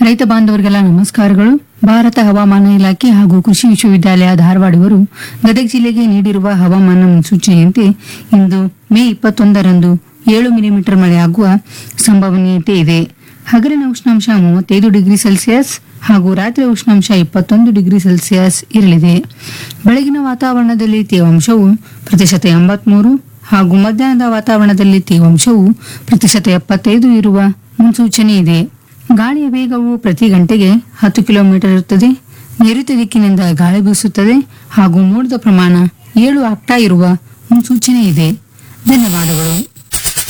ರೈತ ಬಾಂಧವರಿಗೆಲ್ಲ ನಮಸ್ಕಾರಗಳು ಭಾರತ ಹವಾಮಾನ ಇಲಾಖೆ ಹಾಗೂ ಕೃಷಿ ವಿಶ್ವವಿದ್ಯಾಲಯ ಧಾರವಾಡ ಇವರು ಗದಗ ಜಿಲ್ಲೆಗೆ ನೀಡಿರುವ ಹವಾಮಾನ ಮುನ್ಸೂಚನೆಯಂತೆ ಇಂದು ಮೇ ಇಪ್ಪತ್ತೊಂದರಂದು ಏಳು ಮಿಲಿಮೀಟರ್ ಮಳೆಯಾಗುವ ಸಂಭವನೀಯತೆ ಇದೆ ಹಗಲಿನ ಉಷ್ಣಾಂಶ ಮೂವತ್ತೈದು ಡಿಗ್ರಿ ಸೆಲ್ಸಿಯಸ್ ಹಾಗೂ ರಾತ್ರಿ ಉಷ್ಣಾಂಶ ಇಪ್ಪತ್ತೊಂದು ಡಿಗ್ರಿ ಸೆಲ್ಸಿಯಸ್ ಇರಲಿದೆ ಬೆಳಗಿನ ವಾತಾವರಣದಲ್ಲಿ ತೇವಾಂಶವು ಪ್ರತಿಶತ ಎಂಬತ್ಮೂರು ಹಾಗೂ ಮಧ್ಯಾಹ್ನದ ವಾತಾವರಣದಲ್ಲಿ ತೇವಾಂಶವು ಪ್ರತಿಶತ ಎಪ್ಪತ್ತೈದು ಇರುವ ಮುನ್ಸೂಚನೆ ಇದೆ ಗಾಳಿಯ ವೇಗವು ಪ್ರತಿ ಗಂಟೆಗೆ ಹತ್ತು ಕಿಲೋಮೀಟರ್ ಇರುತ್ತದೆ ನೈಋತ್ಯ ದಿಕ್ಕಿನಿಂದ ಗಾಳಿ ಬೀಸುತ್ತದೆ ಹಾಗೂ ಮೋಡದ ಪ್ರಮಾಣ ಏಳು ಆಗ್ತಾ ಇರುವ ಮುನ್ಸೂಚನೆ ಇದೆ ಧನ್ಯವಾದಗಳು